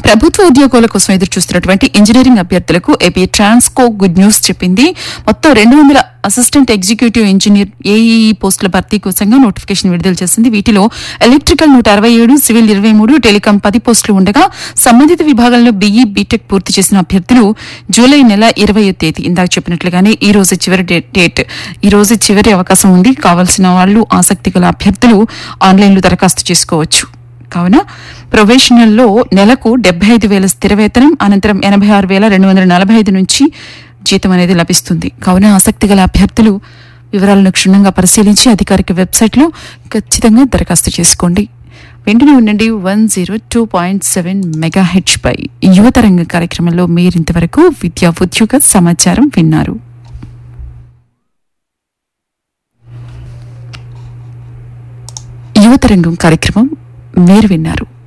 ప్రభుత్వ ఉద్యోగాల కోసం ఎదురు చూస్తున్నటువంటి ఇంజనీరింగ్ అభ్యర్థులకు ఏపీ ట్రాన్స్కో గుడ్ న్యూస్ చెప్పింది మొత్తం రెండు వందల అసిస్టెంట్ ఎగ్జిక్యూటివ్ ఇంజనీర్ ఏఈఈ పోస్టుల భర్తీ కోసంగా నోటిఫికేషన్ విడుదల చేసింది వీటిలో ఎలక్ట్రికల్ నూట అరవై ఏడు సివిల్ ఇరవై మూడు టెలికాం పది పోస్టులు ఉండగా సంబంధిత విభాగంలో బీఈ బీటెక్ పూర్తి చేసిన అభ్యర్థులు జూలై నెల ఇరవై తేదీ ఇందాక చెప్పినట్లుగానే ఈ రోజు చివరి డే- డేట్ ఈ రోజు చివరి అవకాశం ఉంది కావాల్సిన వాళ్ళు ఆసక్తి గల అభ్యర్థులు ఆన్లైన్లో దరఖాస్తు చేసుకోవచ్చు కావున ప్రొఫెషనల్లో నెలకు డెబ్బై ఐదు వేల స్థిర వేతనం అనంతరం ఎనభై ఆరు వేల రెండు వందల నలభై ఐదు నుంచి జీతం అనేది లభిస్తుంది కావున ఆసక్తి గల అభ్యర్థులు వివరాలను క్షుణ్ణంగా పరిశీలించి అధికారిక వెబ్సైట్లో ఖచ్చితంగా దరఖాస్తు చేసుకోండి వెంటనే ఉండండి one zero two point seven mega H పై యువతరంగ కార్యక్రమంలో మీరింతవరకు విద్యా ఉద్యోగ సమాచారం విన్నారు యువతరంగం కార్యక్రమం మీరు విన్నారు